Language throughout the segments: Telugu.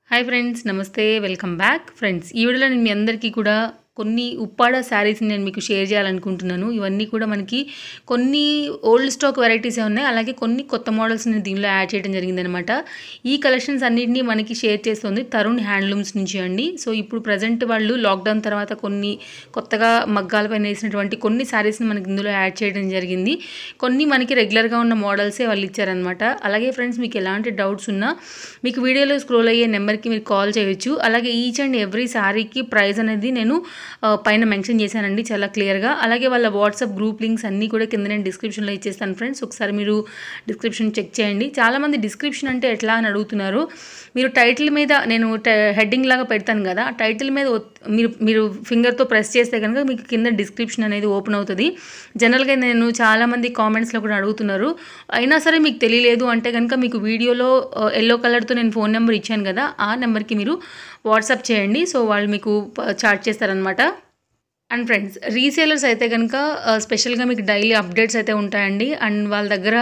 హాయ్ ఫ్రెండ్స్ నమస్తే వెల్కమ్ బ్యాక్ ఫ్రెండ్స్ ఈ వీడియోలో నేను మీ అందరికీ కూడా కొన్ని ఉప్పాడ శారీస్ని నేను మీకు షేర్ చేయాలనుకుంటున్నాను ఇవన్నీ కూడా మనకి కొన్ని ఓల్డ్ స్టాక్ వెరైటీసే ఉన్నాయి అలాగే కొన్ని కొత్త మోడల్స్ నేను దీనిలో యాడ్ చేయడం జరిగిందనమాట ఈ కలెక్షన్స్ అన్నిటినీ మనకి షేర్ చేస్తుంది తరుణ్ హ్యాండ్లూమ్స్ నుంచి అండి సో ఇప్పుడు ప్రజెంట్ వాళ్ళు లాక్డౌన్ తర్వాత కొన్ని కొత్తగా మగ్గాలపైన వేసినటువంటి కొన్ని శారీస్ని మనకి ఇందులో యాడ్ చేయడం జరిగింది కొన్ని మనకి రెగ్యులర్గా ఉన్న మోడల్సే వాళ్ళు ఇచ్చారనమాట అలాగే ఫ్రెండ్స్ మీకు ఎలాంటి డౌట్స్ ఉన్నా మీకు వీడియోలో స్క్రోల్ అయ్యే నెంబర్కి మీరు కాల్ చేయొచ్చు అలాగే ఈచ్ అండ్ ఎవ్రీ శారీకి ప్రైస్ అనేది నేను ఆ, పైన మెన్షన్ చేశానండి చాలా క్లియర్గా అలాగే వాళ్ళ వాట్సాప్ గ్రూప్ లింక్స్ అన్నీ కూడా కింద నేను డిస్క్రిప్షన్లో ఇచ్చేస్తాను ఫ్రెండ్స్ ఒకసారి మీరు డిస్క్రిప్షన్ చెక్ చేయండి చాలామంది డిస్క్రిప్షన్ అంటే ఎట్లా అని అడుగుతున్నారు మీరు టైటిల్ మీద నేను హెడ్డింగ్ లాగా పెడతాను కదా ఆ టైటిల్ మీద ఒత్- మీరు మీరు ఫింగర్తో ప్రెస్ చేస్తే కనుక మీకు కింద డిస్క్రిప్షన్ అనేది ఓపెన్ అవుతుంది జనరల్గా నేను చాలామంది కామెంట్స్లో కూడా అడుగుతున్నారు అయినా సరే మీకు తెలియలేదు అంటే కనుక మీకు వీడియోలో ఎల్లో కలర్తో నేను ఫోన్ నెంబర్ ఇచ్చాను కదా ఆ నెంబర్కి మీరు వాట్సాప్ చేయండి సో వాళ్ళు మీకు చార్జ్ చేస్తారనమాట అండ్ ఫ్రెండ్స్ రీసేలర్స్ అయితే కనుక స్పెషల్గా మీకు డైలీ అప్డేట్స్ అయితే ఉంటాయండి అండ్ వాళ్ళ దగ్గర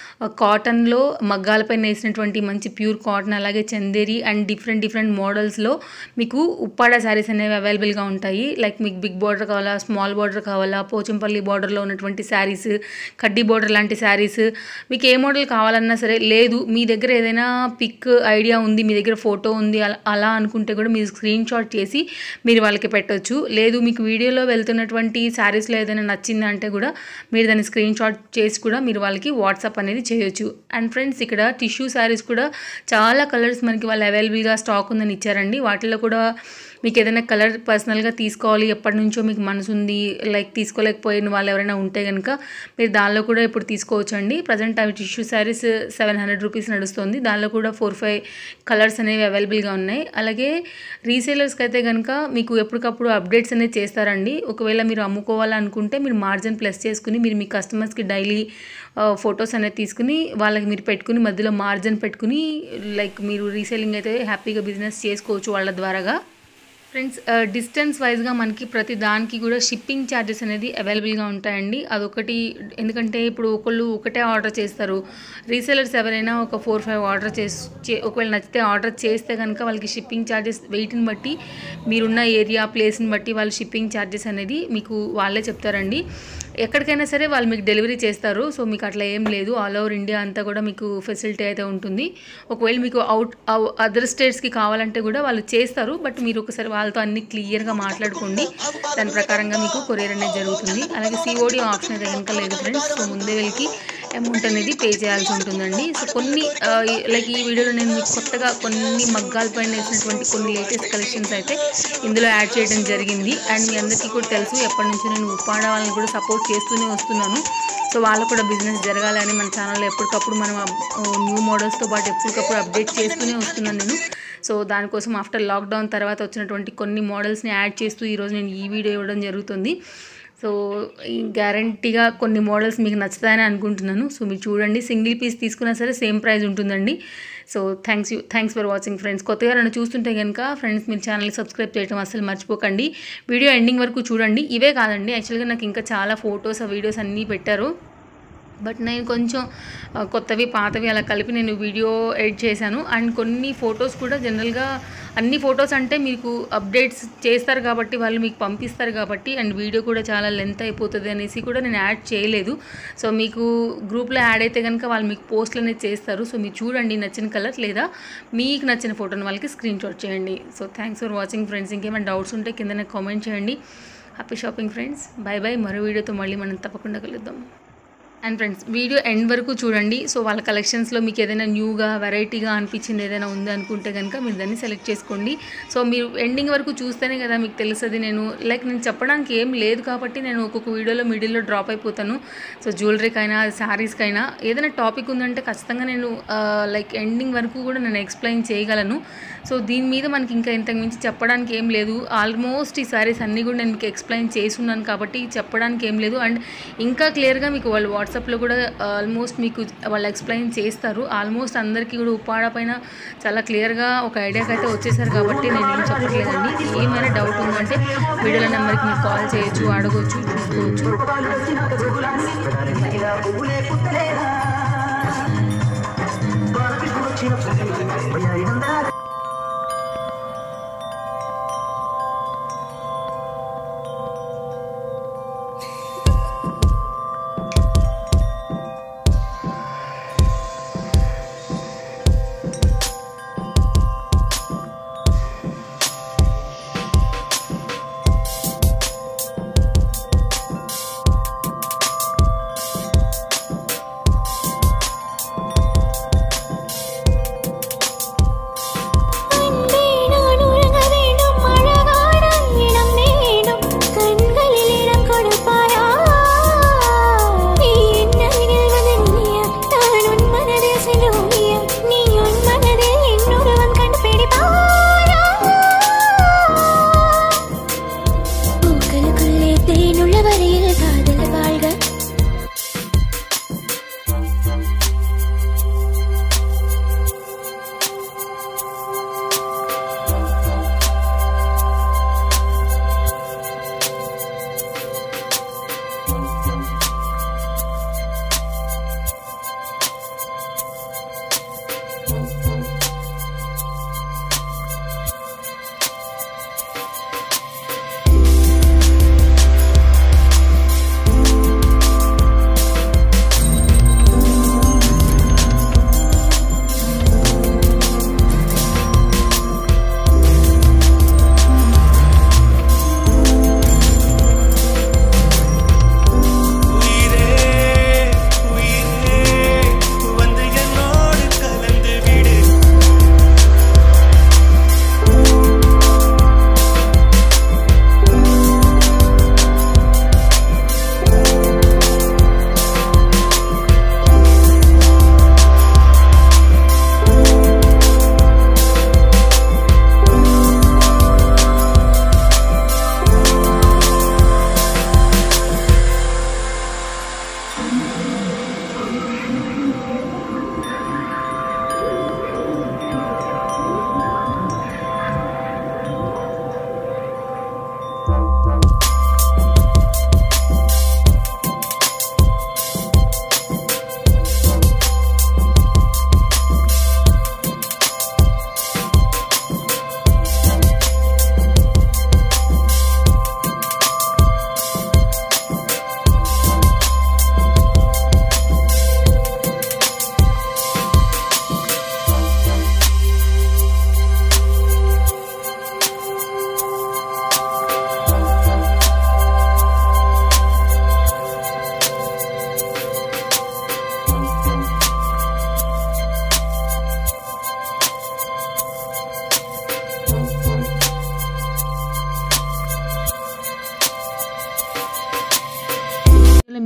కాటన్లో మగ్గాలపైన వేసినటువంటి మంచి ప్యూర్ కాటన్ అలాగే చందేరి అండ్ డిఫరెంట్ డిఫరెంట్ మోడల్స్లో మీకు ఉప్పాడ శారీస్ అనేవి అవైలబుల్గా ఉంటాయి లైక్ మీకు బిగ్ బార్డర్ కావాలా స్మాల్ బార్డర్ కావాలా పోచంపల్లి బార్డర్లో ఉన్నటువంటి శారీస్ కడ్డీ బార్డర్ లాంటి శారీస్ మీకు ఏ మోడల్ కావాలన్నా సరే లేదు మీ దగ్గర ఏదైనా పిక్ ఐడియా ఉంది మీ దగ్గర ఫోటో ఉంది అలా అలా అనుకుంటే కూడా మీరు స్క్రీన్ షాట్ చేసి మీరు వాళ్ళకి పెట్టొచ్చు లేదు మీకు వీడియోలో వెళ్తున్నటువంటి శారీస్లో ఏదైనా నచ్చింది అంటే కూడా మీరు దాన్ని స్క్రీన్ షాట్ చేసి కూడా మీరు వాళ్ళకి వాట్సాప్ అనేది చేయొచ్చు అండ్ ఫ్రెండ్స్ ఇక్కడ టిష్యూ శారీస్ కూడా చాలా కలర్స్ మనకి వాళ్ళు అవైలబుల్గా స్టాక్ ఉందని ఇచ్చారండి వాటిలో కూడా మీకు ఏదైనా కలర్ పర్సనల్గా తీసుకోవాలి ఎప్పటి నుంచో మీకు మనసు ఉంది లైక్ తీసుకోలేకపోయిన వాళ్ళు ఎవరైనా ఉంటే కనుక మీరు దానిలో కూడా ఇప్పుడు తీసుకోవచ్చు అండి ప్రజెంట్ అవి tissue saris seven hundred rupees నడుస్తుంది దానిలో కూడా ఫోర్ ఫైవ్ కలర్స్ అనేవి అవైలబుల్గా ఉన్నాయి అలాగే రీసేలర్స్కి అయితే కనుక మీకు ఎప్పటికప్పుడు అప్డేట్స్ అనేది చేస్తారండి ఒకవేళ మీరు అమ్ముకోవాలనుకుంటే మీరు మార్జిన్ ప్లస్ చేసుకుని మీరు మీ కస్టమర్స్కి డైలీ ఫొటోస్ అనేది తీసుకుని వాళ్ళకి మీరు పెట్టుకుని మధ్యలో మార్జిన్ పెట్టుకుని లైక్ మీరు రీసేలింగ్ అయితే హ్యాపీగా బిజినెస్ చేసుకోవచ్చు వాళ్ళ ద్వారాగా ఫ్రెండ్స్ డిస్టెన్స్ వైజ్గా మనకి ప్రతి దానికి కూడా షిప్పింగ్ ఛార్జెస్ అనేది అవైలబుల్గా ఉంటాయండి అదొకటి ఎందుకంటే ఇప్పుడు ఒకళ్ళు ఒకటే ఆర్డర్ చేస్తారు రీసెలర్స్ ఎవరైనా ఒక ఫోర్ ఫైవ్ ఆర్డర్ చేసి చే ఒకవేళ నచ్చితే ఆర్డర్ చేస్తే కనుక వాళ్ళకి షిప్పింగ్ ఛార్జెస్ వెయిట్ని బట్టి మీరున్న ఏరియా ప్లేస్ని బట్టి వాళ్ళు షిప్పింగ్ ఛార్జెస్ అనేది మీకు వాళ్ళే చెప్తారండి ఎక్కడికైనా సరే వాళ్ళు మీకు డెలివరీ చేస్తారు సో మీకు అట్లా ఏం లేదు ఆల్ ఓవర్ ఇండియా అంతా కూడా మీకు ఫెసిలిటీ అయితే ఉంటుంది ఒకవేళ మీకు అవుట్ అదర్ స్టేట్స్కి కావాలంటే కూడా వాళ్ళు చేస్తారు బట్ మీరు ఒకసారి వాళ్ళతో అన్ని క్లియర్గా మాట్లాడుకోండి దాని ప్రకారంగా మీకు కొరియర్ అనేది జరుగుతుంది అలాగే సిఓడి ఆప్షన్ అయితే కనుక లేదు ఫ్రెండ్స్ సో ముందే వెళ్ళి అమౌంట్ అనేది పే చేయాల్సి ఉంటుందండి సో కొన్ని లైక్ ఈ వీడియోలో నేను మీకు కొత్తగా కొన్ని మగ్గాల పైన వేసినటువంటి కొన్ని లేటెస్ట్ కలెక్షన్స్ అయితే ఇందులో యాడ్ చేయడం జరిగింది అండ్ మీ అందరికీ కూడా తెలుసు ఎప్పటి నుంచి నేను ఉప్పాడ వాళ్ళని కూడా సపోర్ట్ చేస్తూనే వస్తున్నాను సో వాళ్ళకు కూడా బిజినెస్ జరగాలని మన ఛానల్లో ఎప్పటికప్పుడు మనం న్యూ మోడల్స్తో పాటు ఎప్పటికప్పుడు అప్డేట్ చేస్తూనే వస్తున్నాను నేను సో దానికోసం ఆఫ్టర్ లాక్డౌన్ తర్వాత వచ్చినటువంటి కొన్ని మోడల్స్ని యాడ్ చేస్తూ ఈరోజు నేను ఈ వీడియో ఇవ్వడం జరుగుతుంది సో ఈ గ్యారంటీగా కొన్ని మోడల్స్ మీకు నచ్చుతాయని అనుకుంటున్నాను సో మీరు చూడండి సింగిల్ పీస్ తీసుకున్నా సరే సేమ్ ప్రైస్ ఉంటుందండి so thanks you thanks for watching friends కొత్తగా నన్ను చూస్తుంటే కనుక ఫ్రెండ్స్ మీరు ఛానల్ని సబ్స్క్రైబ్ చేయడం అసలు మర్చిపోకండి వీడియో ఎండింగ్ వరకు చూడండి ఇవే కాదండి యాక్చువల్గా నాకు ఇంకా చాలా ఫొటోస్ వీడియోస్ అన్నీ పెట్టారు బట్ నేను కొంచెం ఆ, కొత్తవి పాతవి అలా కలిపి నేను వీడియో ఎడిట్ చేశాను అండ్ కొన్ని ఫొటోస్ కూడా జనరల్గా అన్ని ఫొటోస్ అంటే మీకు అప్డేట్స్ చేస్తారు కాబట్టి వాళ్ళు మీకు పంపిస్తారు కాబట్టి అండ్ వీడియో కూడా చాలా లెంత్ అయిపోతుంది అనేసి కూడా నేను యాడ్ చేయలేదు సో మీకు గ్రూప్లో యాడ్ అయితే కనుక వాళ్ళు మీకు పోస్ట్లు అనేది చేస్తారు సో మీరు చూడండి నచ్చిన కలర్ లేదా మీకు నచ్చిన ఫోటోని వాళ్ళకి స్క్రీన్ షాట్ చేయండి so thanks for watching friends ఇంకేమైనా డౌట్స్ ఉంటే కింద నాకు కామెంట్ చేయండి happy shopping friends bye bye మరో వీడియోతో మళ్ళీ మనం తప్పకుండా కలుద్దాం అండ్ ఫ్రెండ్స్ వీడియో ఎండ్ వరకు చూడండి సో వాళ్ళ కలెక్షన్స్లో మీకు ఏదైనా న్యూగా వెరైటీగా అనిపించింది ఏదైనా ఉంది అనుకుంటే కనుక మీరు దాన్ని సెలెక్ట్ చేసుకోండి సో మీరు ఎండింగ్ వరకు చూస్తేనే కదా మీకు తెలుస్తుంది నేను లైక్ నేను చెప్పడానికి ఏం లేదు కాబట్టి నేను ఒక్కొక్క వీడియోలో మిడిల్లో డ్రాప్ అయిపోతాను సో జ్యువెలరీకైనా శారీస్కైనా ఏదైనా టాపిక్ ఉందంటే ఖచ్చితంగా నేను లైక్ ఎండింగ్ వరకు కూడా నేను ఎక్స్ప్లెయిన్ చేయగలను సో దీని మీద మనకి ఇంకా ఇంతకు మించి చెప్పడానికి ఏం లేదు ఆల్మోస్ట్ ఈ శారీస్ అన్నీ కూడా నేను మీకు ఎక్స్ప్లెయిన్ చేస్తున్నాను కాబట్టి చెప్పడానికి ఏం లేదు అండ్ ఇంకా క్లియర్గా మీకు వాళ్ళు వాట్సాప్లో కూడా ఆల్మోస్ట్ మీకు వాళ్ళు ఎక్స్ప్లెయిన్ చేస్తారు ఆల్మోస్ట్ అందరికీ కూడా ఉపాడ పైన చాలా క్లియర్గా ఒక ఐడియాకి అయితే వచ్చేసారు కాబట్టి నేను ఏం చెప్పట్లేదండి ఏమైనా డౌట్ ఉందంటే వీడియోల నెంబర్కి మీరు కాల్ చేయొచ్చు అడగొచ్చు చూసుకోవచ్చు వచ్చిన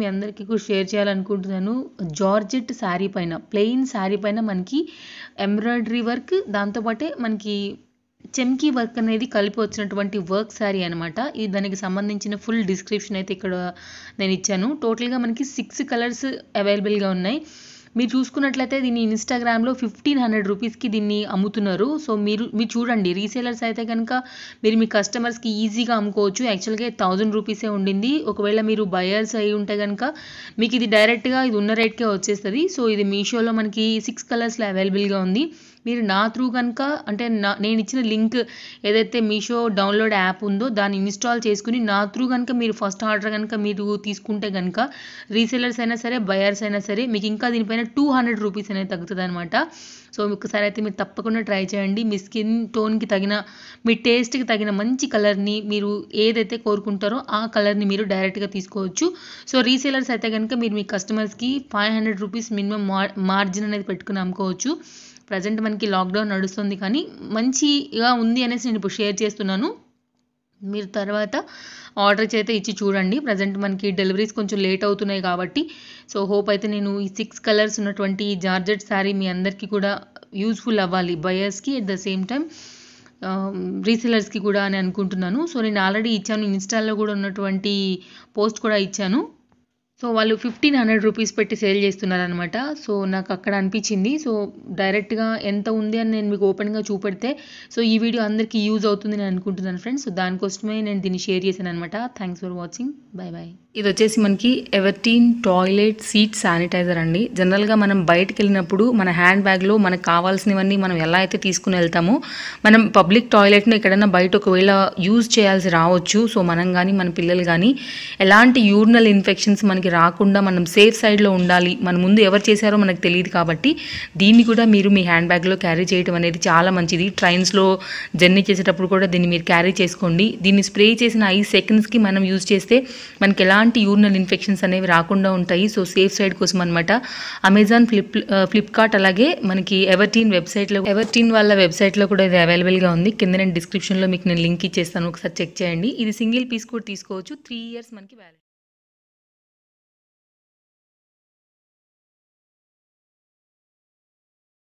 మీ అందరికీ కూడా షేర్ చేయాలనుకుంటున్నాను జార్జెట్ శారీ పైన ప్లెయిన్ శారీ పైన మనకి ఎంబ్రాయిడరీ వర్క్ దాంతోపాటే మనకి చెమ్కీ వర్క్ అనేది కలిపి వచ్చినటువంటి వర్క్ శారీ అనమాట ఇది దానికి సంబంధించిన ఫుల్ డిస్క్రిప్షన్ అయితే ఇక్కడ నేను ఇచ్చాను టోటల్గా మనకి సిక్స్ కలర్స్ అవైలబుల్గా ఉన్నాయి మీరు చూసుకున్నట్లయితే దీన్ని ఇన్స్టాగ్రామ్లో ఫిఫ్టీన్ హండ్రెడ్ రూపీస్కి దీన్ని అమ్ముతున్నారు సో మీరు మీరు చూడండి రీసేలర్స్ అయితే కనుక మీరు మీ కస్టమర్స్కి ఈజీగా అమ్ముకోవచ్చు యాక్చువల్గా థౌజండ్ రూపీసే ఉండింది ఒకవేళ మీరు బయర్స్ అయి ఉంటే కనుక మీకు ఇది డైరెక్ట్గా ఇది ఉన్న రేట్కే వచ్చేస్తుంది సో ఇది మీషోలో మనకి సిక్స్ కలర్స్లో అవైలబుల్గా ఉంది మీరు నా త్రూ కనుక అంటే నా నేను ఇచ్చిన లింక్ ఏదైతే మీషో డౌన్లోడ్ యాప్ ఉందో దాన్ని ఇన్స్టాల్ చేసుకుని నా త్రూ కనుక మీరు ఫస్ట్ ఆర్డర్ కనుక మీరు తీసుకుంటే కనుక రీసెలర్స్ అయినా సరే బయర్స్ అయినా సరే మీకు ఇంకా దీనిపైన టూ హండ్రెడ్ రూపీస్ అనేది తగ్గుతుంది అనమాట సో ఒకసారి అయితే మీరు తప్పకుండా ట్రై చేయండి మీ స్కిన్ టోన్కి తగిన మీ టేస్ట్కి తగిన మంచి కలర్ని మీరు ఏదైతే కోరుకుంటారో ఆ కలర్ని మీరు డైరెక్ట్గా తీసుకోవచ్చు సో రీసేలర్స్ అయితే కనుక మీరు మీ కస్టమర్స్కి five hundred rupees minimum margin అనేది పెట్టుకుని అమ్ముకోవచ్చు ప్రజెంట్ మనకి లాక్డౌన్ నడుస్తుంది కానీ మంచిగా ఉంది అనేసి నేను ఇప్పుడు షేర్ చేస్తున్నాను మీరు తర్వాత ఆర్డర్ అయితే ఇచ్చి చూడండి ప్రజెంట్ మనకి డెలివరీస్ కొంచెం లేట్ అవుతున్నాయి కాబట్టి సో హోప్ అయితే నేను ఈ సిక్స్ కలర్స్ ఉన్నటువంటి జార్జెట్ శారీ మీ అందరికీ కూడా యూస్ఫుల్ అవ్వాలి బయర్స్కి అట్ ద సేమ్ టైం రీసెలర్స్కి కూడా అని అనుకుంటున్నాను సో నేను ఆల్రెడీ ఇచ్చాను ఇన్స్టాల్లో కూడా ఉన్నటువంటి పోస్ట్ కూడా ఇచ్చాను సో వాళ్ళు ఫిఫ్టీన్ హండ్రెడ్ రూపీస్ పెట్టి సేల్ చేస్తున్నారనమాట సో నాకు అక్కడ అనిపించింది సో డైరెక్ట్గా ఎంత ఉంది అని నేను మీకు ఓపెన్గా చూపెడితే సో ఈ వీడియో అందరికీ యూజ్ అవుతుంది నేను అనుకుంటున్నాను ఫ్రెండ్స్ సో దానికోసమే నేను దీన్ని షేర్ చేశాను అనమాట thanks for watching bye bye ఇది వచ్చేసి మనకి ఎవర్టీన్ టాయిలెట్ సీట్ శానిటైజర్ అండి జనరల్గా మనం బయటకు వెళ్ళినప్పుడు మన హ్యాండ్ బ్యాగ్లో మనకు కావాల్సినవన్నీ మనం ఎలా అయితే తీసుకుని వెళ్తామో మనం పబ్లిక్ టాయిలెట్ని ఎక్కడైనా బయట ఒకవేళ యూజ్ చేయాల్సి రావచ్చు సో మనం కానీ మన పిల్లలు కానీ ఎలాంటి యూరినల్ ఇన్ఫెక్షన్స్ మనకి రాకుండా మనం సేఫ్ సైడ్లో ఉండాలి మన ముందు ఎవరు చేశారో మనకు తెలియదు కాబట్టి దీన్ని కూడా మీరు మీ హ్యాండ్ బ్యాగ్లో క్యారీ చేయడం అనేది చాలా మంచిది ట్రైన్స్లో జర్నీ చేసేటప్పుడు కూడా దీన్ని మీరు క్యారీ చేసుకోండి దీన్ని స్ప్రే చేసిన ఐదు సెకండ్స్కి మనం యూజ్ చేస్తే మనకి ఎలాంటి యూరినల్ ఇన్ఫెక్షన్స్ అనేవి రాకుండా ఉంటాయి సో సేఫ్ సైడ్ కోసం అనమాట అమెజాన్ ఫ్లిప్ ఫ్లిప్కార్ట్ అలాగే మనకి ఎవర్టీన్ వెబ్సైట్లో ఎవర్టీన్ వాళ్ళ వెబ్సైట్లో కూడా ఇది అవైలబుల్గా ఉంది కింద నేను డిస్క్రిప్షన్లో మీకు నేను లింక్ ఇచ్చేస్తాను ఒకసారి చెక్ చేయండి ఇది సింగిల్ పీస్ కూడా తీసుకోవచ్చు త్రీ ఇయర్స్ మనకి వ్యాలిడ్